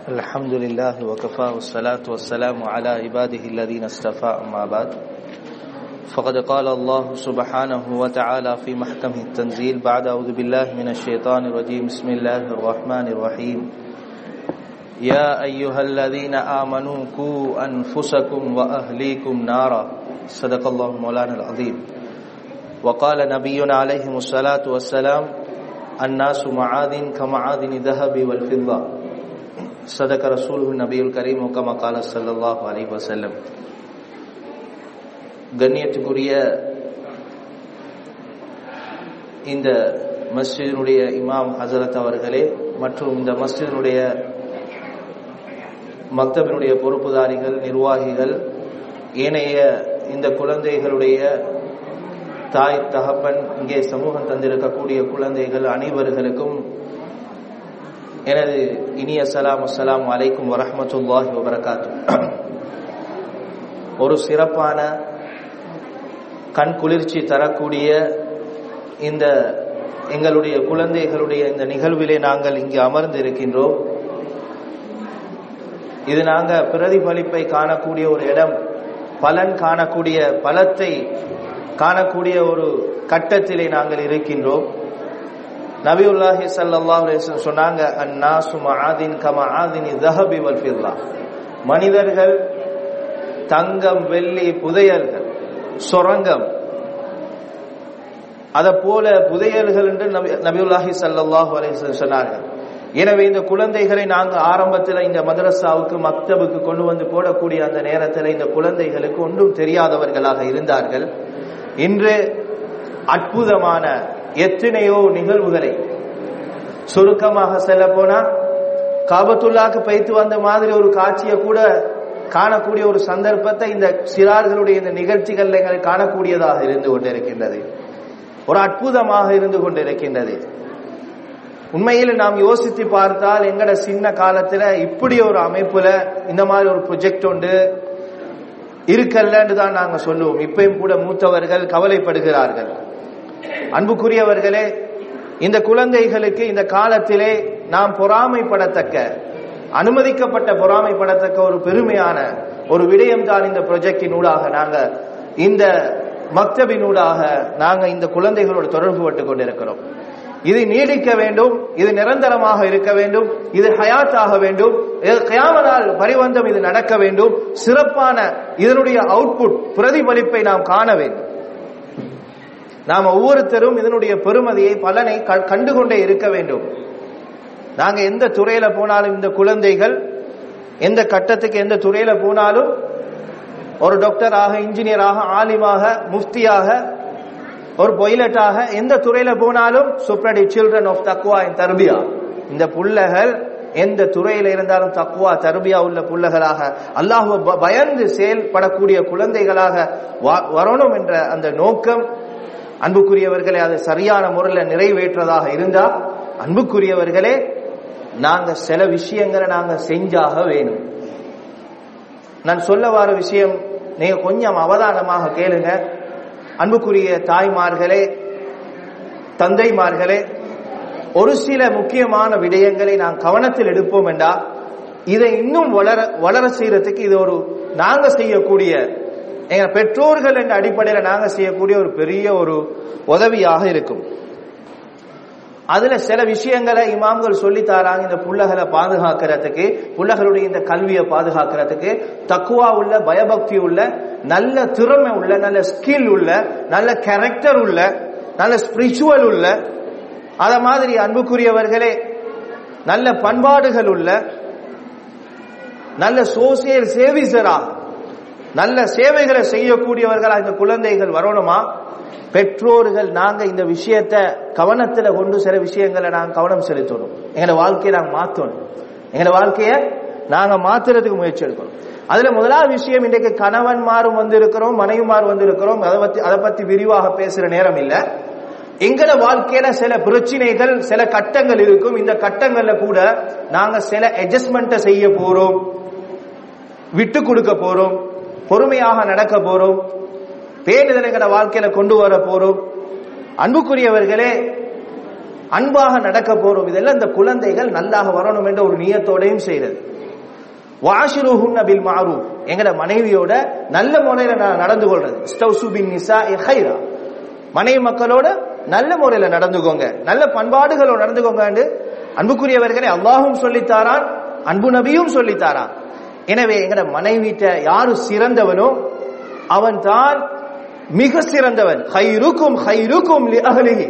الحمد لله وكفى والصلاة والسلام على عباده الذين اصطفى أما بعد فقد قال الله سبحانه وتعالى في محكمه التنزيل بعد أعوذ بالله من الشيطان الرجيم بسم الله الرحمن الرحيم يا أيها الذين آمنوا قوا أنفسكم وأهليكم نارا صدق الله مولانا العظيم وقال نبينا عليه الصلاة والسلام الناس معادن كمعادن الذهب والفضة صدق رسوله النبي الكريم وكما قال صلى الله عليه وسلم கண்ணியத்துக்குரிய இந்த மஸ்ஜிதினுடைய இமாம் ஹசரத் அவர்களே மற்றும் இந்த மஸ்ஜிதினுடைய மக்தபினுடைய பொறுப்புதாரிகள் நிர்வாகிகள் ஏனைய இந்த குழந்தைகளுடைய தாய் தகப்பன் இங்கே சமூகம் தந்திருக்கக்கூடிய குழந்தைகள் அனைவர்களுக்கும் எனது இனிய சலாம் அஸ்லாம் அலைக்கும் வரமத்துல்லாஹி வபரகாத்து ஒரு சிறப்பான கண் குளிர்ச்சி தரக்கூடிய இந்த எங்களுடைய குழந்தைகளுடைய இந்த நிகழ்விலே நாங்கள் இங்கு அமர்ந்து இருக்கின்றோம் இது நாங்க பிரதிபலிப்பை காணக்கூடிய ஒரு இடம் பலன் காணக்கூடிய பலத்தை காணக்கூடிய ஒரு கட்டத்திலே நாங்கள் இருக்கின்றோம் நபியுல்லாஹி சல்லாஹ் சொன்னாங்க அந்நாசு மஆதின் கம ஆதினி தஹபி வல் ஃபில்லா மனிதர்கள் தங்கம் வெள்ளி புதையல்கள் சொரங்கம் அத போல புதையல்கள் என்று நபியுல்லாஹி சல்லாஹூ அலைஹி சொன்னார்கள் எனவே இந்த குழந்தைகளை நாங்கள் ஆரம்பத்தில் இந்த மதரசாவுக்கு மக்தபுக்கு கொண்டு வந்து போடக்கூடிய அந்த நேரத்தில் இந்த குழந்தைகளுக்கு ஒன்றும் தெரியாதவர்களாக இருந்தார்கள் இன்று அற்புதமான எத்தனையோ நிகழ்வுகளை சுருக்கமாக செல்ல போனா காபத்துல்லாக்கு பைத்து வந்த மாதிரி ஒரு காட்சியை கூட காணக்கூடிய ஒரு சந்தர்ப்பத்தை இந்த சிறார்களுடைய இந்த நிகழ்ச்சிகள் எங்கள் காணக்கூடியதாக இருந்து கொண்டிருக்கின்றது ஒரு அற்புதமாக இருந்து கொண்டிருக்கின்றது உண்மையில் நாம் யோசித்து பார்த்தால் எங்கட சின்ன காலத்துல இப்படி ஒரு அமைப்புல இந்த மாதிரி ஒரு ப்ரொஜெக்ட் உண்டு இருக்கல்லன்னு தான் நாங்க சொல்லுவோம் இப்பயும் கூட மூத்தவர்கள் கவலைப்படுகிறார்கள் அன்புக்குரியவர்களே இந்த குழந்தைகளுக்கு இந்த காலத்திலே நாம் பொறாமைப்படத்தக்க அனுமதிக்கப்பட்ட பொறாமைப்படத்தக்க ஒரு பெருமையான ஒரு விடயம் தான் இந்த ப்ரொஜெக்டினூடாக நாங்க இந்த மக்தபினூடாக நாங்க இந்த குழந்தைகளோடு தொடர்பு பட்டு கொண்டிருக்கிறோம் இது நீடிக்க வேண்டும் இது நிரந்தரமாக இருக்க வேண்டும் இது ஹயாத்தாக வேண்டும் கயாமனால் பரிவந்தம் இது நடக்க வேண்டும் சிறப்பான இதனுடைய அவுட்புட் பிரதிபலிப்பை நாம் காண வேண்டும் நாம் ஒவ்வொருத்தரும் இதனுடைய பெருமதியை பலனை கண்டுகொண்டே இருக்க வேண்டும் நாங்க எந்த துறையில போனாலும் இந்த குழந்தைகள் எந்த கட்டத்துக்கு எந்த துறையில போனாலும் ஒரு டாக்டராக இன்ஜினியராக ஆலிமாக முஃப்தியாக ஒரு பொய்லட்டாக எந்த துறையில போனாலும் சுப்ரடி சில்ட்ரன் ஆஃப் தக்குவா இன் தர்பியா இந்த புள்ளகள் எந்த துறையில இருந்தாலும் தக்குவா தர்பியா உள்ள புள்ளகளாக அல்லாஹ் பயந்து செயல்படக்கூடிய குழந்தைகளாக வரணும் என்ற அந்த நோக்கம் அன்புக்குரியவர்களை அதை சரியான முறையில் நிறைவேற்றதாக இருந்தா அன்புக்குரியவர்களே நாங்க சில விஷயங்களை நாங்க செஞ்சாக வேணும் நான் சொல்ல வர விஷயம் நீங்க கொஞ்சம் அவதானமாக கேளுங்க அன்புக்குரிய தாய்மார்களே தந்தைமார்களே ஒரு சில முக்கியமான விடயங்களை நான் கவனத்தில் எடுப்போம் என்றா இதை இன்னும் வளர வளர செய்யறதுக்கு இது ஒரு நாங்க செய்யக்கூடிய எங்க பெற்றோர்கள் என்ற அடிப்படையில் நாங்க செய்யக்கூடிய ஒரு பெரிய ஒரு உதவியாக இருக்கும் அதுல சில விஷயங்களை இமாம்கள் சொல்லி தாராங்க இந்த புள்ளகளை பாதுகாக்கிறதுக்கு புள்ளகளுடைய இந்த கல்வியை பாதுகாக்கிறதுக்கு தக்குவா உள்ள பயபக்தி உள்ள நல்ல திறமை உள்ள நல்ல ஸ்கில் உள்ள நல்ல கேரக்டர் உள்ள நல்ல ஸ்பிரிச்சுவல் உள்ள அத மாதிரி அன்புக்குரியவர்களே நல்ல பண்பாடுகள் உள்ள நல்ல சோசியல் சேவிசரா நல்ல சேவைகளை செய்யக்கூடியவர்களா இந்த குழந்தைகள் வரணுமா பெற்றோர்கள் நாங்க இந்த விஷயத்த கவனத்துல கொண்டு சில விஷயங்களை நாங்க கவனம் செலுத்தணும் எங்களோட வாழ்க்கையை நாங்க மாத்தணும் எங்களோட வாழ்க்கைய நாங்க மாத்துறதுக்கு முயற்சி எடுக்கணும் அதுல முதலாவது விஷயம் இன்றைக்கு கணவன்மாரும் வந்திருக்கிறோம் மனைவிமார் வந்திருக்கிறோம் அதை பத்தி அதை பத்தி விரிவாக பேசுற நேரம் இல்ல எங்கள வாழ்க்கையில சில பிரச்சனைகள் சில கட்டங்கள் இருக்கும் இந்த கட்டங்கள்ல கூட நாங்க சில அட்ஜஸ்ட்மெண்ட்டை செய்ய போறோம் விட்டு கொடுக்க போறோம் பொறுமையாக நடக்க போறோம் பேணுதல் எங்கட வாழ்க்கையில கொண்டு வர போறோம் அன்புக்குரியவர்களே அன்பாக நடக்க போறோம் இதெல்லாம் இந்த குழந்தைகள் நல்லாக வரணும் என்ற ஒரு நியத்தோடையும் செய்யறது வாஷிருஹுன்ன பில் மாரூஃப் எங்கட மனைவியோட நல்ல முறையில நான் நடந்து கொள்றது ஸ்டவ்சு பின் நிசா ஹைரா மனைவி மக்களோட நல்ல முறையில நடந்துக்கோங்க நல்ல பண்பாடுகளோட நடந்துக்கோங்க அன்புக்குரியவர்களே அல்லாஹும் சொல்லித்தாரான் அன்பு நபியும் சொல்லித்தாரான் எனவே எங்கட மனைவிட்ட யாரு சிறந்தவனோ அவன் தான் மிக சிறந்தவன் ஹைருக்கும் ஹைருக்கும் லி அஹ்லிஹி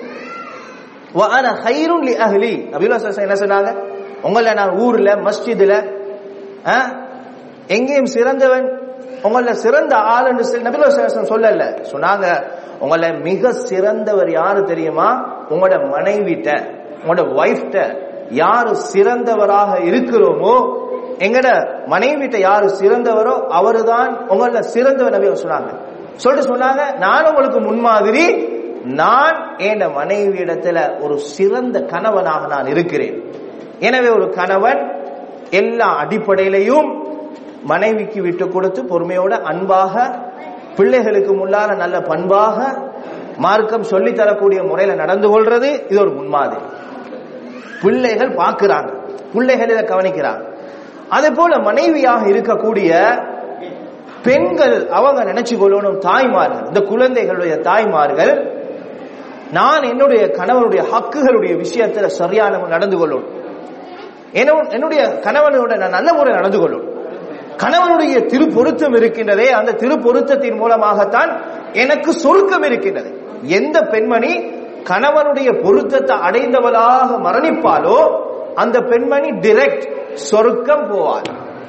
வ அன ஹைருன் லி அஹ்லி நபியுல்லாஹ் ஸல்லல்லாஹு அலைஹி என்ன சொன்னாங்க உங்கள நான் ஊர்ல மஸ்ஜிதுல ஆ, எங்கேயும் சிறந்தவன் உங்கள சிறந்த ஆள் என்று சொல்லி நபியுல்லாஹ் ஸல்லல்லாஹு அலைஹி சொல்லல சொன்னாங்க உங்கள மிக சிறந்தவர் யாரு தெரியுமா உங்களோட மனைவிட்ட உங்களோட ஒய்ஃப்ட யாரு சிறந்தவராக இருக்கிறோமோ எங்கட மனைவிட்ட யாரு சிறந்தவரோ அவருதான் உங்கள சிறந்தவர் நபி சொன்னாங்க சொல்லிட்டு சொன்னாங்க நான் உங்களுக்கு முன்மாதிரி நான் என் மனைவியிடத்துல ஒரு சிறந்த கணவனாக நான் இருக்கிறேன் எனவே ஒரு கணவன் எல்லா அடிப்படையிலையும் மனைவிக்கு விட்டு கொடுத்து பொறுமையோட அன்பாக பிள்ளைகளுக்கு முன்னால நல்ல பண்பாக மார்க்கம் சொல்லித் தரக்கூடிய முறையில நடந்து கொள்றது இது ஒரு முன்மாதிரி பிள்ளைகள் பார்க்கிறாங்க பிள்ளைகள் இதை கவனிக்கிறாங்க அதே போல மனைவியாக இருக்கக்கூடிய பெண்கள் அவங்க நினைச்சு கொள்ளணும் தாய்மார்கள் இந்த குழந்தைகளுடைய தாய்மார்கள் நான் என்னுடைய கணவனுடைய ஹக்குகளுடைய விஷயத்துல சரியான முறையில் நடந்து கொள்ளணும் என்னோ- என்னுடைய கணவனோட நான் நல்ல முறை நடந்து கொள்ளணும் கணவனுடைய திருப்பொருத்தம் இருக்கின்றதே அந்த திருப்பொருத்தத்தின் மூலமாகத்தான் எனக்கு சொருக்கம் இருக்கின்றது எந்த பெண்மணி கணவனுடைய பொருத்தத்தை அடைந்தவளாக மரணிப்பாலோ அந்த பெண்மணி டிரெக்ட் சொருக்கம் போவார்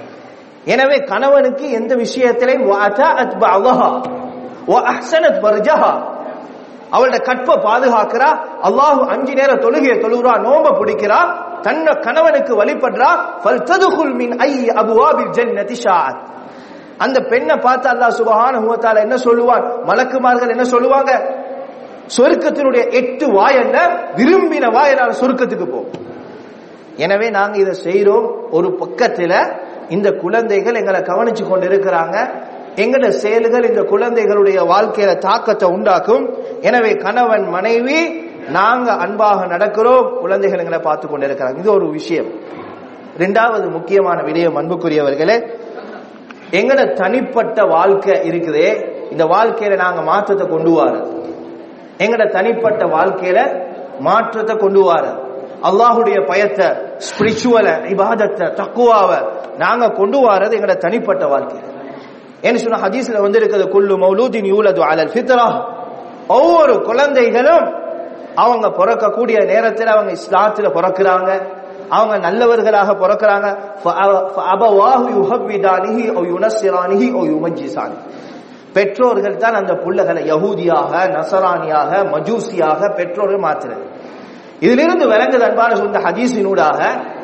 எனவே கணவனுக்கு எந்த விஷயத்திலையும் வஅதஅத் பஅதஹா வஅஹ்ஸனத் ஃபர்ஜஹா அவளோட கற்பை பாதுகாக்கிறா அல்லாஹ் அஞ்சு நேரம் தொழுகையை தொழுகிறா நோம்ப பிடிக்கிறா தன்னை கணவனுக்கு வழிபடுறா ஃபல்ததுகுல் மின் ஐ அபுவாபில் ஜன்னதி ஷாஅத் அந்த பெண்ணை பார்த்து அல்லாஹ் சுபஹானஹு வ தஆலா என்ன சொல்லுவான் மலக்குமார்கள் என்ன சொல்லுவாங்க சொர்க்கத்தினுடைய எட்டு வாயல்ல விரும்பின வாயலான சொர்க்கத்துக்கு போ எனவே நாங்க இதை செய்றோம் ஒரு பக்கத்துல இந்த குழந்தைகள் எங்களை கவனிச்சு கொண்டு இருக்கிறாங்க எங்கட செயல்கள் இந்த குழந்தைகளுடைய வாழ்க்கையில தாக்கத்தை உண்டாக்கும் எனவே கணவன் மனைவி நாங்க அன்பாக நடக்கிறோம் குழந்தைகள் எங்களை பார்த்து கொண்டு இருக்கிறாங்க இது ஒரு விஷயம் இரண்டாவது முக்கியமான விடயம் அன்புக்குரியவர்களே எங்கட தனிப்பட்ட வாழ்க்கை இருக்குதே இந்த வாழ்க்கையில நாங்க மாற்றத்தை கொண்டு வரோம் எங்கட தனிப்பட்ட வாழ்க்கையில மாற்றத்தை கொண்டு வர அல்லாஹுடைய பயத்தை ஸ்பிரிச்சுவல இபாதத்தை தக்குவாவ நாங்க கொண்டு வரது எங்கட தனிப்பட்ட வாழ்க்கை என்ன சொன்ன ஹதீஸ்ல வந்து இருக்குது குல்லு மௌலூதின் யூலது அலல் ஃபித்ரா ஒவ்வொரு குழந்தைகளும் அவங்க பிறக்கக்கூடிய நேரத்தில் அவங்க இஸ்லாத்துல பிறக்கிறாங்க அவங்க நல்லவர்களாக பிறக்கிறாங்க அபவாஹு யுஹவ்விதானிஹி ஓ யுனஸ்ஸிரானிஹி ஓ யுமஜ்ஜிசானி பெற்றோர்கள் தான் அந்த புள்ளகளை யகூதியாக நசரானியாக மஜூசியாக பெற்றோர்கள் மாத்துறது இதிலிருந்து விளங்குது அன்பான சொந்த ஹதீஸினூடாக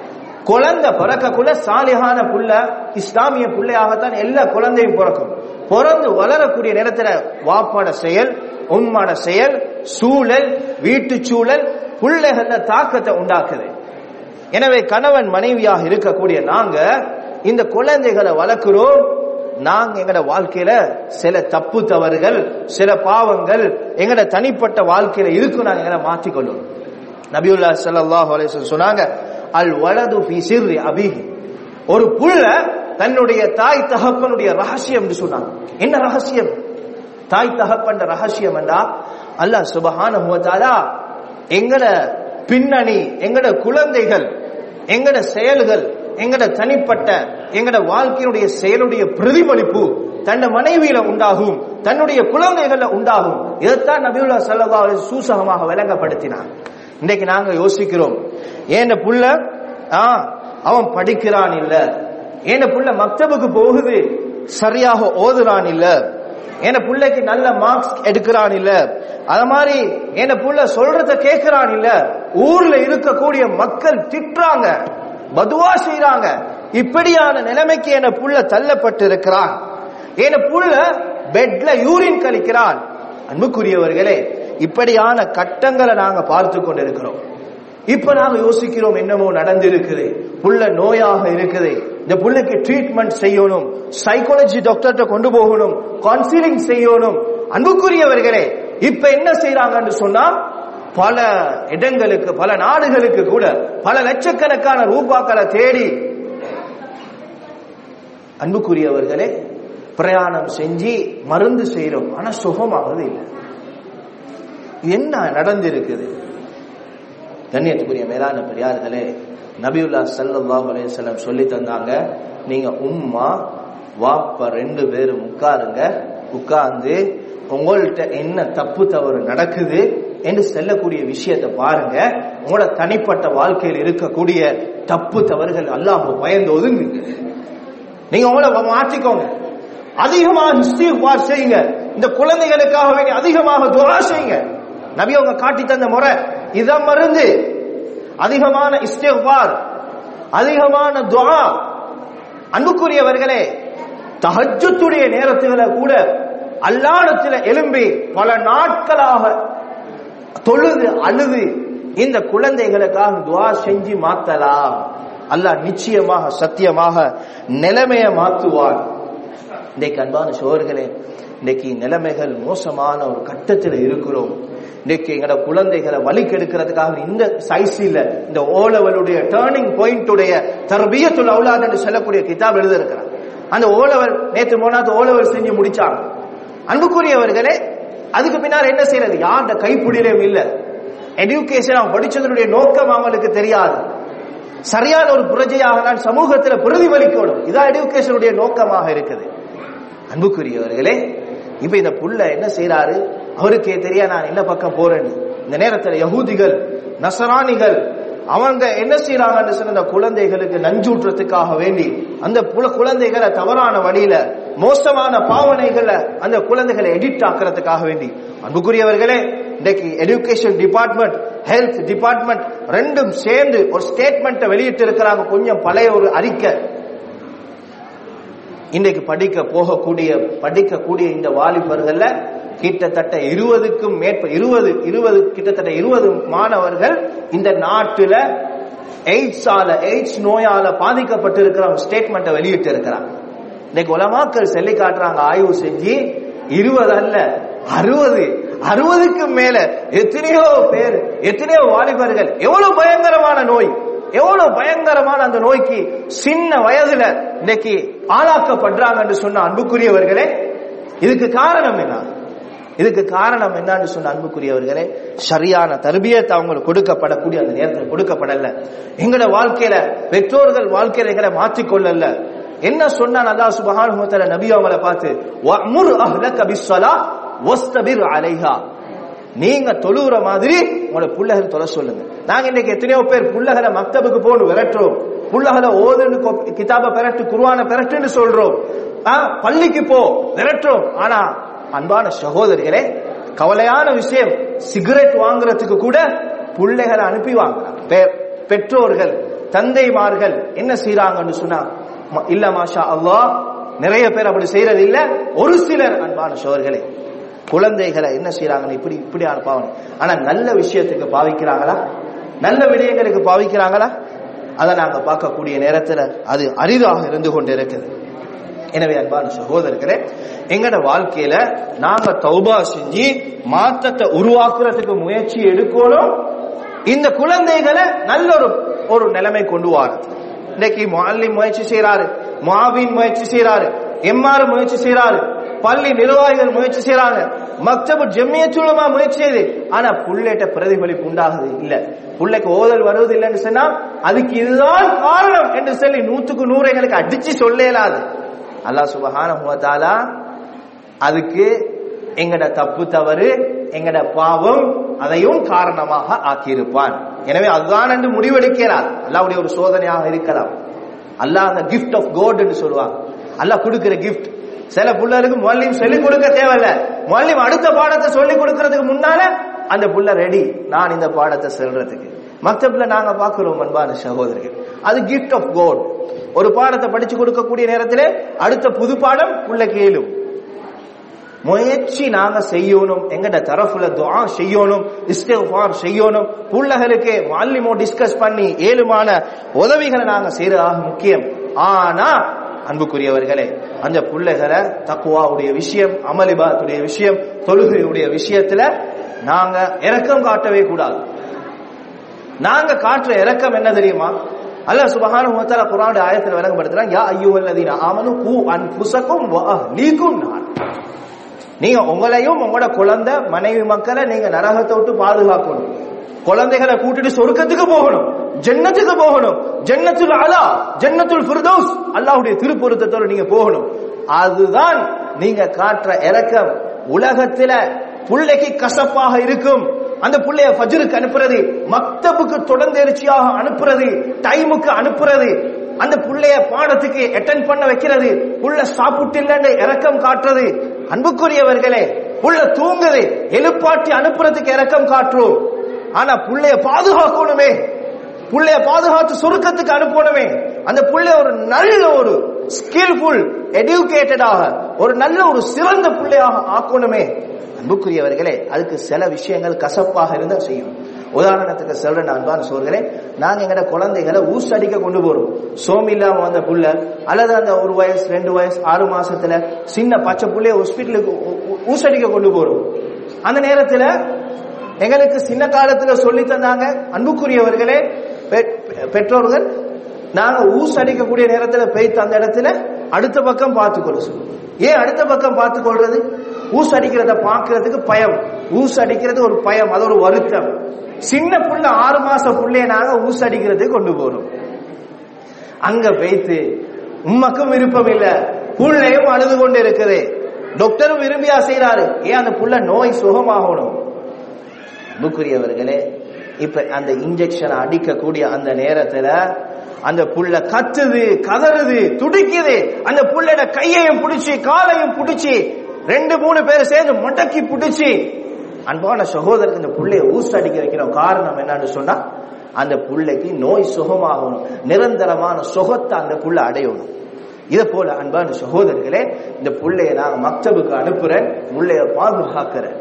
குழந்தை பிறக்கக்குள்ள சாலிகான புள்ள இஸ்லாமிய புள்ளையாகத்தான் எல்லா குழந்தையும் பிறக்கும் பிறந்து வளரக்கூடிய நேரத்துல வாப்பாட செயல் உண்மான செயல் சூழல் வீட்டு சூழல் பிள்ளைகள்ல தாக்கத்தை உண்டாக்குது எனவே கணவன் மனைவியாக இருக்கக்கூடிய நாங்க இந்த குழந்தைகளை வளர்க்கிறோம் நாங்க எங்கட வாழ்க்கையில சில தப்பு தவறுகள் சில பாவங்கள் எங்கட தனிப்பட்ட வாழ்க்கையில இருக்கும் நாங்க எங்களை மாற்றிக்கொள்ளும் நபியுல்லா ஸல்லல்லாஹு அலைஹி வஸல்லம் சொன்னாங்க அல் வலது ஃபி சிர்ரி அபிஹி ஒரு புள்ள தன்னுடைய தாய் தகப்பனுடைய ரகசியம் என்று சொன்னாங்க என்ன ரகசியம் தாய் தகப்பன் ரகசியம் என்றா அல்லாஹ் சுபஹானஹு வ தஆலா எங்கட பின்னணி எங்கட குழந்தைகள் எங்கட செயல்கள் எங்கட தனிப்பட்ட எங்கட வாழ்க்கையினுடைய செயலுடைய பிரதிபலிப்பு தன்னை மனைவியில உண்டாகும் தன்னுடைய குழந்தைகள்ல உண்டாகும் இதைத்தான் நபியுல்லா ஸல்லல்லாஹு அலைஹி வஸல்லம் சூசகமாக விளங்கப்படுத்தினார் இன்னைக்கு நாங்க யோசிக்கிறோம் ஏன் புள்ள ஆ அவன் படிக்கிறான் இல்ல ஏன் புள்ள மக்தபுக்கு போகுது சரியாக ஓதுறான் இல்ல என் பிள்ளைக்கு நல்ல மார்க்ஸ் எடுக்கிறான் இல்ல அத மாதிரி என் புள்ள சொல்றத கேட்கிறான் இல்ல ஊர்ல இருக்கக்கூடிய மக்கள் திட்டுறாங்க பதுவா செய்றாங்க இப்படியான நிலைமைக்கு என் புள்ள தள்ளப்பட்டு இருக்கிறான் என் புள்ள பெட்ல யூரின் கழிக்கிறான் அன்புக்குரியவர்களே இப்படியான கட்டங்களை நாங்க பார்த்து கொண்டிருக்கிறோம் இப்ப நாங்க யோசிக்கிறோம் என்னமோ நடந்திருக்குது புள்ள நோயாக இருக்குது இந்த புள்ளைக்கு ட்ரீட்மெண்ட் செய்யணும் சைக்காலஜி டாக்டர்கிட்ட கொண்டு போகணும் கவுன்சிலிங் செய்யணும் அன்புக்குரியவர்களே இப்ப என்ன செய்யறாங்கன்னு சொன்னா பல இடங்களுக்கு பல நாடுகளுக்கு கூட பல லட்சக்கணக்கான ரூபாக்களை தேடி அன்புக்குரியவர்களே பிரயாணம் செஞ்சு மருந்து செய்யறோம் ஆனா சுகமாவது இல்லை என்ன நடந்திருக்குது கண்ணியத்துக்குரிய மேலான பெரியார்களே நபியுல்லா சல்லாஹ் அலையம் சொல்லி தந்தாங்க நீங்க உம்மா வாப்பா ரெண்டு பேரும் உட்காருங்க உட்கார்ந்து உங்கள்கிட்ட என்ன தப்பு தவறு நடக்குது என்று செல்லக்கூடிய விஷயத்தை பாருங்க உங்களோட தனிப்பட்ட வாழ்க்கையில் இருக்கக்கூடிய தப்பு தவறுகள் அல்லாஹ் பயந்து ஒதுங்கு நீங்க உங்களை மாற்றிக்கோங்க அதிகமாக இஸ்திஃபார் செய்யுங்க இந்த குழந்தைகளுக்காக வேண்டி அதிகமாக துவா செய்யுங்க நபி அவங்க காட்டி தந்த முறை இதான் மருந்து அதிகமான இஸ்திஃபார் அதிகமான துவா அன்புக்குரியவர்களே தஹஜத்துடைய நேரத்துல கூட அல்லாடத்துல எழும்பி பல நாட்களாக தொழுது அழுது இந்த குழந்தைகளுக்காக துவா செஞ்சு மாத்தலாம் அல்லாஹ் நிச்சயமாக சத்தியமாக நிலைமைய மாத்துவார் இன்றைக்கு அன்பான சோர்களே இன்னைக்கு நிலைமைகள் மோசமான ஒரு கட்டத்தில் இருக்கிறோம் இன்னைக்கு எங்களோட குழந்தைகளை வலிக்கெடுக்கிறதுக்காக இந்த சைஸ் இல்ல இந்த ஓலவலுடைய டேர்னிங் பாயிண்டுடைய தர்பியத்துல் அவுலாத் என்று சொல்லக்கூடிய கிதாப் எழுத இருக்கிறார் அந்த ஓலவல் நேற்று மூணாவது ஓலவல் செஞ்சு முடிச்சாங்க அன்புக்குரியவர்களே அதுக்கு பின்னால் என்ன செய்யறது யார்ட கைப்பிடியிலும் இல்ல எஜுகேஷன் அவன் படிச்சதனுடைய நோக்கம் அவங்களுக்கு தெரியாது சரியான ஒரு பிரஜையாக நான் சமூகத்துல பிரதிபலிக்கணும் இதான் எஜுகேஷனுடைய நோக்கமாக இருக்குது அன்புக்குரியவர்களே இப்ப இந்த புள்ள என்ன செய்யறாரு அவருக்கே தெரியா நான் என்ன பக்கம் போறேன்னு இந்த நேரத்துல யகூதிகள் நசராணிகள் அவங்க என்ன செய்யறாங்கன்னு சொன்ன அந்த குழந்தைகளுக்கு நஞ்சூற்றத்துக்காக வேண்டி அந்த புல- குழந்தைகளை தவறான வழியில மோசமான பாவனைகளை அந்த குழந்தைகளை எடிட் ஆக்குறதுக்காக வேண்டி அன்புக்குரியவர்களே இன்றைக்கு எஜுகேஷன் டிபார்ட்மெண்ட் ஹெல்த் டிபார்ட்மெண்ட் ரெண்டும் சேர்ந்து ஒரு ஸ்டேட்மெண்ட்டை வெளியிட்டு இருக்கிறாங்க கொஞ்சம் பழைய ஒரு அறிக்கை இன்றைக்கு படிக்க போகக்கூடிய படிக்கக்கூடிய இந்த வாலிபர்கள்ல கிட்டத்தட்ட இருபதுக்கும் மேற்ப இருபது இருபது கிட்டத்தட்ட இருபது மாணவர்கள் இந்த நாட்டுல எய்ட்ஸால எய்ட்ஸ் நோயால பாதிக்கப்பட்டிருக்கிற ஒரு ஸ்டேட்மெண்ட்டை வெளியிட்டு இருக்கிறாங்க இன்னைக்கு உலமாக்கள் சொல்லி காட்டுறாங்க ஆய்வு செஞ்சு இருபது அல்ல அறுபது அறுபதுக்கு மேல எத்தனையோ பேர் எத்தனையோ வாலிபர்கள் எவ்வளவு பயங்கரமான நோய் எவ்வளவு பயங்கரமான அந்த நோய்க்கு சின்ன வயதுல இன்னைக்கு ஆளாக்கப்படுறாங்க என்று சொன்ன அன்புக்குரியவர்களே இதுக்கு காரணம் என்ன இதுக்கு காரணம் என்னன்னு சொன்ன அன்புக்குரியவர்களே சரியான தர்பியத்தை அவங்களுக்கு கொடுக்கப்படக்கூடிய அந்த நேரத்தில் கொடுக்கப்படல எங்கட வாழ்க்கையில பெற்றோர்கள் வாழ்க்கையில எங்களை மாற்றிக்கொள்ளல என்ன சொன்னா அல்லாஹ் சுப்ஹானஹு வ தஆலா நபி அவங்கள பார்த்து வஅமுர் அஹ்லக பிஸ்ஸலா வஸ்தபிர் அலைஹா நீங்க தொழுகிற மாதிரி உங்களோட புள்ளகள் தொலை சொல்லுங்க நாங்க இன்னைக்கு எத்தனையோ பேர் புள்ளகளை மக்தபுக்கு போன்னு விரட்டுறோம் புள்ளகளை ஓதுன்னு கொ- கிதாப பெரட்டு குருவான பெரட்டுன்னு சொல்றோம் ஆ, பள்ளிக்கு போ விரட்டுறோம் ஆனா அன்பான சகோதரிகளே கவலையான விஷயம் சிகரெட் வாங்குறதுக்கு கூட பிள்ளைகளை அனுப்பி வாங்குறாங்க பெ- பெற்றோர்கள் தந்தைமார்கள் என்ன செய்யறாங்கன்னு சொன்னா ம- இல்ல மாஷா அல்லாஹ் நிறைய பேர் அப்படி செய்யறது இல்ல ஒரு சிலர் அன்பான சோர்களே குழந்தைகளை என்ன செய்யறாங்கன்னு இப்படி இப்படியான பாவனை ஆனா நல்ல விஷயத்துக்கு பாவிக்கிறாங்களா நல்ல விடயங்களுக்கு பாவிக்கிறாங்களா அதை நாங்க பார்க்கக்கூடிய நேரத்துல அது அரிதாக இருந்து கொண்டு இருக்குது எனவே அன்பான சகோதரர்களே எங்கட வாழ்க்கையில நாங்க தௌபா செஞ்சு மாற்றத்தை உருவாக்குறதுக்கு முயற்சி எடுக்கணும் இந்த குழந்தைகளை நல்ல ஒரு ஒரு நிலைமை கொண்டு வாரது இன்னைக்கு முஅல்லிம் முயற்சி செய்யறாரு மாவின் முயற்சி செய்யறாரு எம்ஆர் முயற்சி செய்யறாரு பள்ளி நிர்வாகிகள் முயற்சி செய்யறாங்க மக்தபு ஜெம்மியத்துலமா முயற்சி செய்யுது ஆனா புள்ளைட்ட பிரதிபலிப்பு உண்டாகுது இல்ல புள்ளைக்கு ஓதல் வருவது இல்லைன்னு சொன்னா அதுக்கு இதுதான் காரணம் என்று சொல்லி நூத்துக்கு நூறு எங்களுக்கு அடிச்சு சொல்ல இயலாது அல்லாஹ் சுபஹானஹு வ தஆலா அதுக்கு எங்கட தப்பு தவறு எங்கட பாவம் அதையும் காரணமாக ஆக்கியிருப்பான் எனவே அதுதான் என்று முடிவெடுக்கிறார் அல்லாவுடைய ஒரு சோதனையாக இருக்கலாம் அல்லாஹ் அந்த கிஃப்ட் ஆஃப் கோட் என்று சொல்லுவாங்க அல்லாஹ் கொடுக்கிற கிஃப்ட் சில பிள்ளைகளுக்கு முல்லிம் சொல்லிக் கொடுக்க தேவையில்ல முல்லிம் அடுத்த பாடத்தை சொல்லிக் கொடுக்கறதுக்கு முன்னால அந்த புள்ள ரெடி நான் இந்த பாடத்தை சொல்றதுக்கு மக்தப்ல நாங்க பாக்குறோம் அன்பான சகோதரர்கள் அது கிஃப்ட் ஆஃப் கோட் ஒரு பாடத்தை படிச்சு கொடுக்கக்கூடிய நேரத்திலே அடுத்த புது பாடம் புள்ள கேளும் முயற்சி நாங்க செய்யணும் எங்கட தரப்புல துஆ செய்யணும் இஸ்திக்ஃபார் செய்யணும் புள்ளகளுக்கு மாலிமோ டிஸ்கஸ் பண்ணி ஏழுமான உதவிகளை நாங்க செய்யறதாக முக்கியம் ஆனா அன்புக்குரியவர்களே அந்த புள்ளைகளை தக்குவாவுடைய விஷயம் அமலிபாத்துடைய விஷயம் தொழுகையுடைய விஷயத்துல நாங்க இரக்கம் காட்டவே கூடாது நாங்க காட்டுற இரக்கம் என்ன தெரியுமா அல்லாஹ் சுபஹானஹு வ தஆலா குர்ஆனுடைய ஆயத்தில் விளங்கப்படுத்துறான் யா அய்யுஹல்லதீன ஆமனு கூ அன்ஃபுஸக்கும் வ அஹ்லீக்கும் நார் நீங்க உங்களையும் உங்களோட குழந்தை மனைவி மக்களை நீங்க நரகத்தை விட்டு பாதுகாக்கணும் குழந்தைகளை கூட்டிட்டு சொர்க்கத்துக்கு போகணும் ஜன்னத்துக்கு போகணும் ஜன்னத்துல் அலா ஜன்னத்துல் ஃபிர்தௌஸ் அல்லாஹ்வுடைய திருப்பொருத்தத்தோட நீங்க போகணும் அதுதான் நீங்க காட்டுற இறக்கம் உலகத்துல புள்ளைக்கு கசப்பாக இருக்கும் அந்த புள்ளைய ஃபஜ்ருக்கு அனுப்புறது மக்தபுக்கு தொடர்ந்தெரிச்சியாக அனுப்புறது டைமுக்கு அனுப்புறது அந்த புள்ளைய பாடத்துக்கு அட்டென்ட் பண்ண வைக்கிறது புள்ள சாப்பிட்டு இறக்கம் காட்டுறது அன்புக்குரியவர்களே புள்ள தூங்குது எழுப்பாட்டி அனுப்புறதுக்கு இறக்கம் காட்டுறோம் ஆனா புள்ளைய பாதுகாக்கணுமே புள்ளைய பாதுகாத்து சுருக்கத்துக்கு அனுப்பணுமே அந்த புள்ளைய ஒரு நல்ல ஒரு ஸ்கில்ஃபுல் எடுகேட்டடாக ஒரு நல்ல ஒரு சிறந்த பிள்ளையாக ஆக்கணுமே அன்புக்குரியவர்களே அதுக்கு சில விஷயங்கள் கசப்பாக இருந்தா செய்யும் உதாரணத்துக்கு சொல்றேன் நான் தான் சொல்கிறேன் நாங்க எங்கட குழந்தைகளை ஊசடிக்க கொண்டு போறோம் சோம் இல்லாம வந்த புள்ள அல்லது அந்த ஒரு வயசு ரெண்டு வயசு ஆறு மாசத்துல சின்ன பச்சை புள்ளைய ஹாஸ்பிட்டலுக்கு ஊசடிக்க கொண்டு போறோம் அந்த நேரத்துல எங்களுக்கு சின்ன காலத்துல சொல்லி தந்தாங்க அன்புக்குரியவர்களே பெற்றோர்கள் நாங்க ஊஸ் அடிக்கக்கூடிய நேரத்துல பெய்த்து அந்த இடத்துல அடுத்த பக்கம் பார்த்துக்கொள்ள சொல்லுவோம் ஏன் அடுத்த பக்கம் பார்த்து கொள்றது ஊஸ் அடிக்கிறத பாக்குறதுக்கு பயம் ஊஸ் அடிக்கிறது ஒரு பயம் அது ஒரு வருத்தம் சின்ன புள்ள ஆறு மாச புள்ளைய நாங்க ஊஸ் அடிக்கிறதுக்கு கொண்டு போறோம் அங்க பெய்த்து உம்மக்கும் விருப்பம் இல்ல புள்ளையும் அழுது கொண்டு இருக்குது டாக்டரும் விரும்பியா செய்யறாரு ஏன் அந்த புள்ள நோய் சுகமாகணும் அன்புக்குரியவர்களே இப்ப அந்த இன்ஜெக்ஷன் அடிக்கக்கூடிய அந்த நேரத்துல அந்த புள்ள கத்துது கதறுது துடிக்குது அந்த புள்ளோட கையையும் பிடிச்சி காலையும் பிடிச்சி ரெண்டு மூணு பேர் சேர்ந்து முடக்கி பிடிச்சி அன்பான சகோதரருக்கு இந்த புள்ளைய ஊச அடிக்க வைக்கிறோம் காரணம் என்னன்னு சொன்னா அந்த புள்ளைக்கு நோய் சுகமாகணும் நிரந்தரமான சுகத்தை அந்த புள்ள அடையணும் இதை போல அன்பான சகோதரர்களே இந்த புள்ளைய நாங்க மக்தபுக்கு அனுப்புறேன் புள்ளைய பாதுகாக்கிறேன்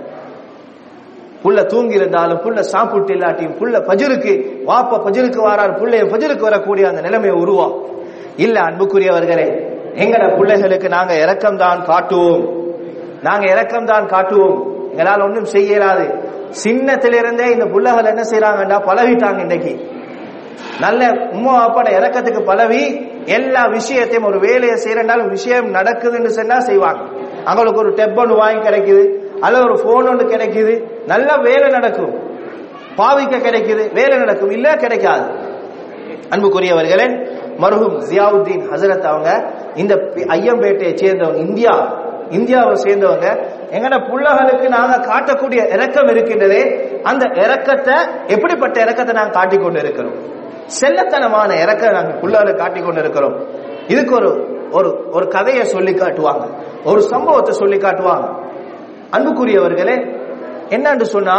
புள்ள தூங்கி இருந்தாலும் புள்ள சாப்பிட்டு இல்லாட்டியும் புள்ள பஜருக்கு வாப்ப பஜருக்கு வாரார் புள்ளைய பஜருக்கு வரக்கூடிய அந்த நிலைமையை உருவா இல்ல அன்புக்குரியவர்களே எங்கட பிள்ளைகளுக்கு நாங்க இரக்கம் தான் காட்டுவோம் நாங்க இரக்கம் தான் காட்டுவோம் எங்களால் ஒன்றும் செய்யலாது சின்னத்திலிருந்தே இந்த புள்ளகள் என்ன செய்யறாங்கடா பழகிட்டாங்க இன்னைக்கு நல்ல உம்மா அப்பாட இறக்கத்துக்கு பழவி எல்லா விஷயத்தையும் ஒரு வேலையை செய்யறனாலும் விஷயம் நடக்குதுன்னு சொன்னா செய்வாங்க அவங்களுக்கு ஒரு டெப் ஒன்று வாங்கி கிடைக்குது அல்ல ஒரு போன் ஒன்று கிடைக்குது நல்ல வேலை நடக்கும் பாவிக்க கிடைக்குது வேலை நடக்கும் இல்ல கிடைக்காது அன்புக்குரியவர்களே மருகும் ஜியாவுத்தீன் ஹசரத் அவங்க இந்த ஐயம்பேட்டையை சேர்ந்தவங்க இந்தியா இந்தியாவை சேர்ந்தவங்க எங்கட புள்ளகளுக்கு நாங்க காட்டக்கூடிய இறக்கம் இருக்கின்றதே அந்த இறக்கத்தை எப்படிப்பட்ட இறக்கத்தை நாங்க காட்டிக் கொண்டு இருக்கிறோம் செல்லத்தனமான இறக்க நாங்க புள்ளகளுக்கு காட்டிக் கொண்டு இருக்கிறோம் இதுக்கு ஒரு ஒரு ஒரு கதையை சொல்லி காட்டுவாங்க ஒரு சம்பவத்தை சொல்லி காட்டுவாங்க அன்புக்குரியவர்களே என்னன்னு சொன்னா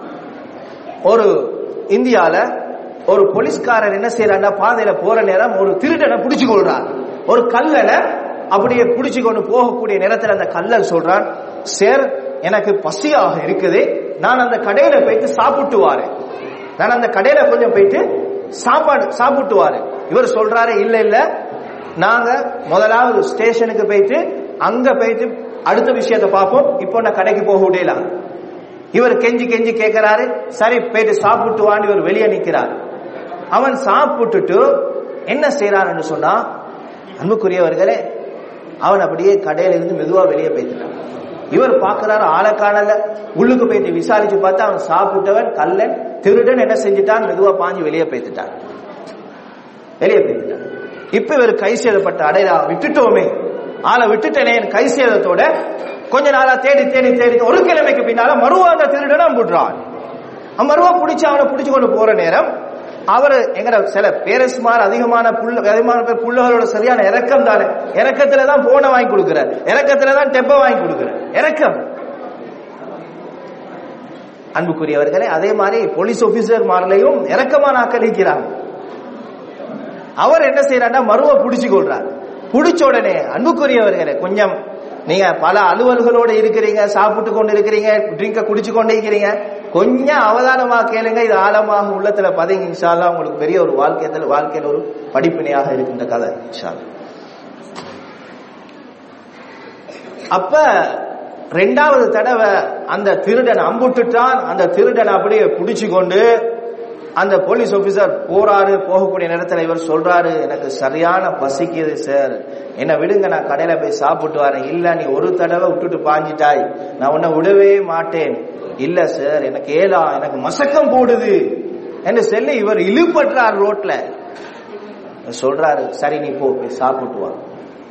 ஒரு இந்தியால ஒரு போலீஸ்காரர் என்ன செய்யறாங்க பாதையில போற நேரம் ஒரு திருடனை பிடிச்சு கொள்றார் ஒரு கல்லனை அப்படியே பிடிச்சு கொண்டு போகக்கூடிய நேரத்தில் அந்த கல்லன் சொல்றான் சார் எனக்கு பசியாக இருக்குது நான் அந்த கடையில போயிட்டு சாப்பிட்டு வாரேன் நான் அந்த கடையில கொஞ்சம் போயிட்டு சாப்பாடு சாப்பிட்டு வாரேன் இவர் சொல்றாரு இல்ல இல்ல நாங்க முதலாவது ஸ்டேஷனுக்கு போயிட்டு அங்க போயிட்டு அடுத்த விஷயத்தை பார்ப்போம் இப்போ நான் கடைக்கு போக முடியலாம் இவர் கெஞ்சி கெஞ்சி கேட்கிறாரு சரி போயிட்டு சாப்பிட்டு வான்னு இவர் வெளியே நிக்கிறார் அவன் சாப்பிட்டுட்டு என்ன செய்யறான்னு சொன்னா அன்புக்குரியவர்களே அவன் அப்படியே கடையில இருந்து மெதுவா வெளியே போயிட்டான் இவர் பாக்குறாரு ஆளை காணல உள்ளுக்கு போயிட்டு விசாரிச்சு பார்த்தா அவன் சாப்பிட்டவன் கல்லன் திருடன் என்ன செஞ்சுட்டான் மெதுவா பாஞ்சு வெளியே போய்த்துட்டான் வெளியே போய்த்துட்டான் இப்ப இவர் கை சேதப்பட்ட அடையா விட்டுட்டோமே ஆளை விட்டுட்டேனே கை சேதத்தோட கொஞ்ச நாளா தேடி தேடி தேடி ஒரு கிழமைக்கு பின்னால மறுவா அந்த திருடனை விடுறான் அவன் மறுவா பிடிச்சு அவனை பிடிச்சு கொண்டு போற நேரம் அவர் எங்கட சில பேரஸ்மார் அதிகமான புள்ள அதிகமான பேர் புள்ளகளோட சரியான இறக்கம் தானே இறக்கத்துல தான் போனை வாங்கி கொடுக்கிறார் இறக்கத்துல தான் டெப்ப வாங்கி கொடுக்கிறார் இறக்கம் அன்புக்குரியவர்களே அதே மாதிரி போலீஸ் ஆபீசர் மாரிலையும் இறக்கமான ஆக்களிக்கிறாங்க அவர் என்ன செய்யறாருன்னா மருவ புடிச்சு கொள்றார் புடிச்ச உடனே அன்புக்குரியவர்களே கொஞ்சம் நீங்க பல அலுவல்களோட இருக்கிறீங்க சாப்பிட்டு கொண்டு இருக்கிறீங்க ட்ரிங்க குடிச்சு கொண்டு இருக்கிறீங்க கொஞ்சம் அவதானமா கேளுங்க இது ஆழமாக உள்ளத்துல பதங்க இன்ஷால்லா உங்களுக்கு பெரிய ஒரு வாழ்க்கையத்துல வாழ்க்கையில ஒரு படிப்பினையாக இருக்கின்ற கதை இன்ஷால்லா அப்ப ரெண்டாவது தடவை அந்த திருடன் அம்புட்டுட்டான் அந்த திருடன் அப்படியே புடிச்சு கொண்டு அந்த போலீஸ் ஆபீசர் போறாரு போகக்கூடிய நேரத்துல இவர் சொல்றாரு எனக்கு சரியான பசிக்குது சார் என்ன விடுங்க நான் கடையில போய் சாப்பிட்டு வரேன் இல்ல நீ ஒரு தடவை விட்டுட்டு பாஞ்சிட்டாய் நான் உன்னை விடவே மாட்டேன் இல்ல சார் எனக்கு ஏலா எனக்கு மசக்கம் போடுது என்று சொல்லி இவர் இழுபற்றார் ரோட்ல சொல்றாரு சரி நீ போ போய் சாப்பிட்டு வா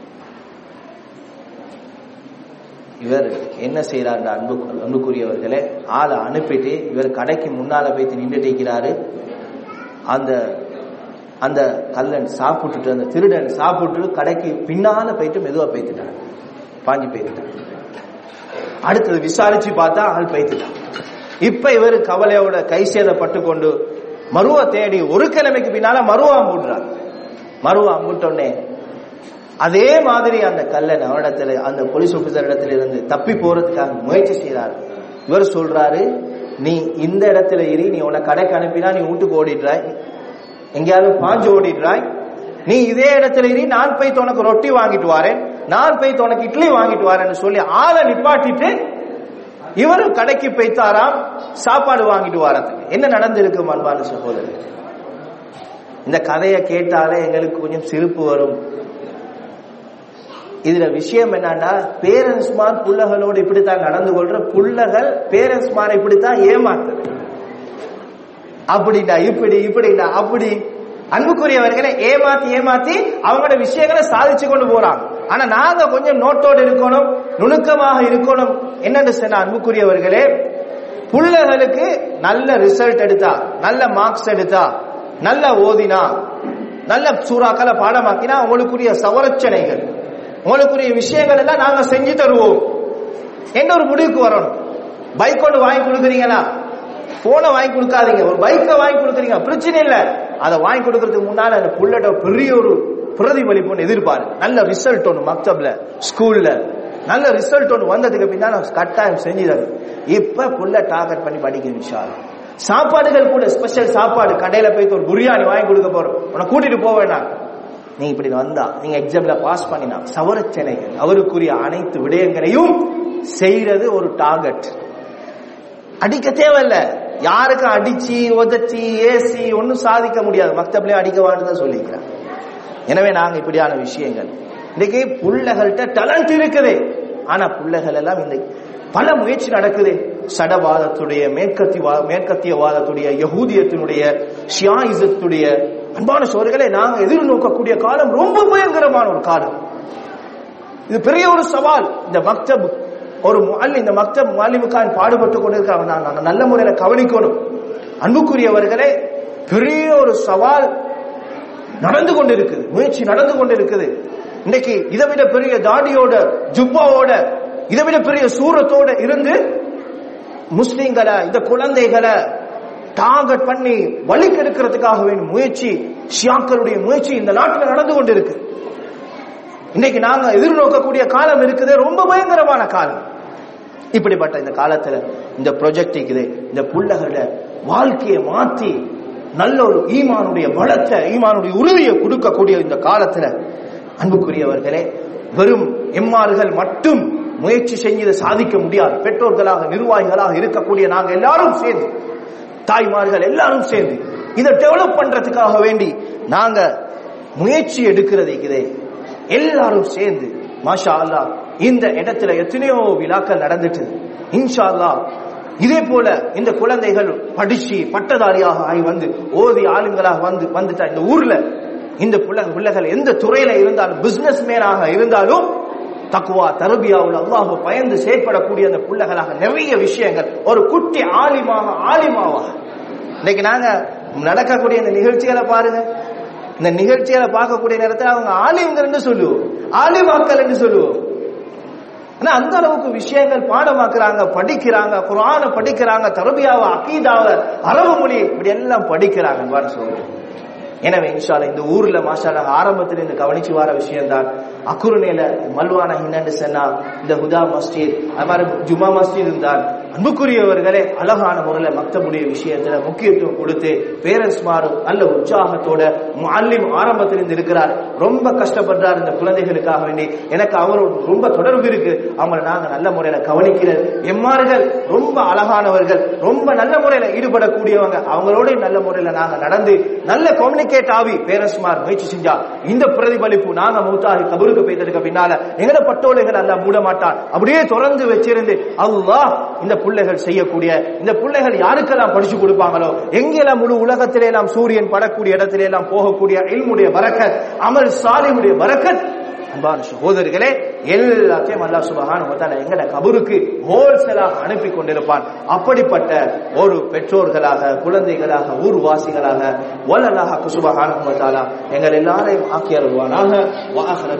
இவர் என்ன செய்யறாரு அன்பு அன்புக்குரியவர்களே ஆளை அனுப்பிட்டு இவர் கடைக்கு முன்னால போய் நின்றுட்டு இருக்கிறாரு அந்த அந்த கல்லன் சாப்பிட்டுட்டு அந்த திருடன் சாப்பிட்டு கடைக்கு பின்னால போயிட்டு மெதுவா போய்த்துட்டான் பாஞ்சு போய்த்துட்டான் அடுத்தது விசாரிச்சு பார்த்தா ஆள் போய்த்துட்டான் இப்ப இவர் கவலையோட கை சேதப்பட்டு கொண்டு மருவா தேடி ஒரு கிழமைக்கு பின்னால மருவா அம்புடுறார் மருவா அம்புட்டோடனே அதே மாதிரி அந்த கல்லன் அவனிடத்துல அந்த போலீஸ் ஆபீசர் இடத்துல இருந்து தப்பி போறதுக்காக முயற்சி செய்யறாரு இவர் சொல்றாரு நீ இந்த இடத்துல ஏறி நீ உன்னை கடைக்கு அனுப்பினா நீ வீட்டுக்கு ஓடிடுறாய் எங்கேயாவது பாஞ்சு ஓடிடுறாய் நீ இதே இடத்துல ஏறி நான் போய் உனக்கு ரொட்டி வாங்கிட்டு வரேன் நான் போய் உனக்கு இட்லி வாங்கிட்டு வரேன்னு சொல்லி ஆளை நிப்பாட்டிட்டு இவரும் கடைக்கு போய்த்தாராம் சாப்பாடு வாங்கிட்டு வரதுக்கு என்ன நடந்திருக்கு அன்பான சகோதரர் இந்த கதையை கேட்டாலே எங்களுக்கு கொஞ்சம் சிரிப்பு வரும் இதுல விஷயம் என்னன்னா பேரண்ட்ஸ் மார் புள்ளகளோடு இப்படித்தான் நடந்து கொள்ற புள்ளகள் பேரண்ட்ஸ் மார் இப்படித்தான் ஏமாத்துது அப்படின்னா இப்படி இப்படின்னா அப்படி அன்புக்குரியவர்களை ஏமாத்தி ஏமாத்தி அவங்களோட விஷயங்களை சாதிச்சு கொண்டு போறாங்க ஆனா நாங்க கொஞ்சம் நோட்டோடு இருக்கணும் நுணுக்கமாக இருக்கணும் என்னன்னு சொன்ன அன்புக்குரியவர்களே புள்ளகளுக்கு நல்ல ரிசல்ட் எடுத்தா நல்ல மார்க்ஸ் எடுத்தா நல்ல ஓதினா நல்ல சூறாக்களை பாடமாக்கினா அவங்களுக்குரிய சவரச்சனைகள் உங்களுக்குரிய விஷயங்கள் எல்லாம் நாங்க செஞ்சு தருவோம் என்ன ஒரு முடிவுக்கு வரணும் பைக் ஒன்று வாங்கி கொடுக்குறீங்களா போனை வாங்கி கொடுக்காதீங்க ஒரு பைக்கை வாங்கி கொடுக்குறீங்க பிரச்சனை இல்ல அதை வாங்கி கொடுக்கறதுக்கு முன்னால அந்த புள்ளட்ட பெரிய ஒரு பிரதிபலிப்பு ஒன்று எதிர்பாரு நல்ல ரிசல்ட் ஒன்று மக்தப்ல ஸ்கூல்ல நல்ல ரிசல்ட் ஒன்று வந்ததுக்கு பின்னால கட்டாயம் செஞ்சு தரும் இப்ப புள்ள டார்கெட் பண்ணி படிக்க விஷயம் சாப்பாடுகள் கூட ஸ்பெஷல் சாப்பாடு கடையில போயிட்டு ஒரு பிரியாணி வாங்கி கொடுக்க போறோம் உன்னை கூட்டிட்டு போக வேண்டாம் நீங்க இப்படி வந்தா நீங்க எக்ஸாம்ல பாஸ் பண்ணினா சவரச்சனைகள் அவருக்குரிய அனைத்து விடயங்களையும் செய்யறது ஒரு டார்கெட் அடிக்க தேவையில்ல யாருக்கும் அடிச்சு உதச்சி ஏசி ஒன்னும் சாதிக்க முடியாது மக்தப்லயே அடிக்க வேண்டுதான் சொல்லிக்கிறேன் எனவே நாங்க இப்படியான விஷயங்கள் இன்னைக்கு புள்ளகள்கிட்ட டேலண்ட் இருக்குது ஆனா புள்ளைகள் எல்லாம் இந்த பல முயற்சி நடக்குது சடவாதத்துடைய மேற்கத்தி மேற்கத்திய வாதத்துடைய யகூதியத்தினுடைய ஷியாயிசத்துடைய அன்பான சோர்களே நாங்க எதிர்நோக்கக்கூடிய காலம் ரொம்ப பயங்கரமான ஒரு காலம் இது பெரிய ஒரு சவால் இந்த மக்தப் ஒரு முஅல்லி இந்த மக்தப் மாலிமுக்கான் பாடுபட்டு கொண்டிருக்கிறாங்க நாங்க நல்ல முறையில கவனிக்கணும் அன்புக்குரியவர்களே பெரிய ஒரு சவால் நடந்து கொண்டிருக்குது முயற்சி நடந்து கொண்டிருக்குது இன்னைக்கு இதை விட பெரிய தாடியோட ஜுப்பாவோட இதை விட பெரிய சூரத்தோட இருந்து முஸ்லிம்களை இந்த குழந்தைகளை டார்கெட் பண்ணி வழி கெடுக்கிறதுக்காக வேண்டிய முயற்சி ஷியாக்களுடைய முயற்சி இந்த நாட்டில் நடந்து கொண்டிருக்கு இன்னைக்கு நாங்க எதிர்நோக்கக்கூடிய காலம் இருக்குது ரொம்ப பயங்கரமான காலம் இப்படிப்பட்ட இந்த காலத்துல இந்த ப்ரொஜெக்ட் இருக்குது இந்த புள்ளகள வாழ்க்கையை மாத்தி நல்ல ஒரு ஈமானுடைய பலத்தை ஈமானுடைய உறுதியை கொடுக்கக்கூடிய இந்த காலத்துல அன்புக்குரியவர்களே வெறும் எம்மாறுகள் மட்டும் முயற்சி செஞ்சு இதை சாதிக்க முடியாது பெற்றோர்களாக நிர்வாகிகளாக இருக்கக்கூடிய நாங்க எல்லாரும் சேர்ந்து தாய்மார்கள் எல்லாரும் சேர்ந்து இதை டெவலப் பண்றதுக்காக வேண்டி நாங்க முயற்சி எடுக்கிறது இருக்குதே எல்லாரும் சேர்ந்து மாஷா அல்லா இந்த இடத்துல எத்தனையோ விழாக்கள் நடந்துட்டு இன்ஷா அல்லா இதே போல இந்த குழந்தைகள் படிச்சு பட்டதாரியாக ஆகி வந்து ஓதி ஆளுங்களாக வந்து வந்துட்டா இந்த ஊர்ல இந்த பிள்ளை பிள்ளைகள் எந்த துறையில இருந்தாலும் பிசினஸ் மேனாக இருந்தாலும் தக்குவா தருபியாவில் அல்லாஹ் பயந்து செயற்படக்கூடிய அந்த பிள்ளைகளாக நிறைய விஷயங்கள் ஒரு குட்டி ஆலிமாக ஆலிமாவாக இன்னைக்கு நாங்க நடக்கக்கூடிய இந்த நிகழ்ச்சிகளை பாருங்க இந்த நிகழ்ச்சிகளை பார்க்கக்கூடிய நேரத்தில் அவங்க ஆலிம்கள் சொல்லுவோம் ஆலிமாக்கள் என்று சொல்லுவோம் ஆனா அந்த அளவுக்கு விஷயங்கள் பாடமாக்குறாங்க படிக்கிறாங்க குரான படிக்கிறாங்க தரபியாவை அக்கீதாவை அரபு மொழி இப்படி எல்லாம் படிக்கிறாங்க சொல்றேன் எனவே இன்ஷால இந்த ஊர்ல மாஷால ஆரம்பத்துல இந்த கவனிச்சு வர விஷயம் தான் அக்குருணையில மல்வான ஹின்னு சொன்னா இந்த ஹுதா மஸ்ஜித் அது மாதிரி ஜுமா மஸ்ஜித் இருந்தால் அன்புக்குரியவர்களே அழகான முறையில மக்தபுடைய விஷயத்துல முக்கியத்துவம் கொடுத்து பேரண்ட்ஸ் மாறும் நல்ல உற்சாகத்தோட முஅல்லிம் ஆரம்பத்திலிருந்து இருக்கிறார் ரொம்ப கஷ்டப்படுறார் இந்த குழந்தைகளுக்காக வேண்டி எனக்கு அவரோட ரொம்ப தொடர்பு இருக்கு அவங்களை நாங்க நல்ல முறையில கவனிக்கிறது எம்மார்கள் ரொம்ப அழகானவர்கள் ரொம்ப நல்ல முறையில ஈடுபடக்கூடியவங்க அவங்களோட நல்ல முறையில நாங்க நடந்து நல்ல கம்யூனிகேட் ஆகி பேரண்ட்ஸ் மார் முயற்சி செஞ்சா இந்த பிரதிபலிப்பு நாங்க மூத்தாகி கபருக்கு போய்த்ததுக்கு பின்னால எங்கட பட்டோலைகள் அல்ல மூட மாட்டான் அப்படியே தொடர்ந்து வச்சிருந்து அல்லாஹ் இந்த பிள்ளைகள் செய்யக்கூடிய இந்த பிள்ளைகள் யாருக்கெல்லாம் படிச்சு கொடுப்பாங்களோ எங்கெல்லாம் முழு உலகத்திலே எல்லாம் சூரியன் படக்கூடிய இடத்திலே எல்லாம் போகக்கூடிய இல்முடைய வரக்கத் அமல் சாலிமுடைய வரக்கத் அன்பான சகோதரர்களே எல்லாத்தையும் அல்லாஹ் சுபஹானஹு வ தஆலா எங்கட கபருக்கு ஹோல்சேலாக அனுப்பி கொண்டிருப்பான் அப்படிப்பட்ட ஒரு பெற்றோர்களாக குழந்தைகளாக ஊர்வாசிகளாக வல்லல்லாஹ் சுபஹானஹு வ தஆலா எங்கள் எல்லாரையும் ஆக்கி அருள்வானாக வ ஆஹிர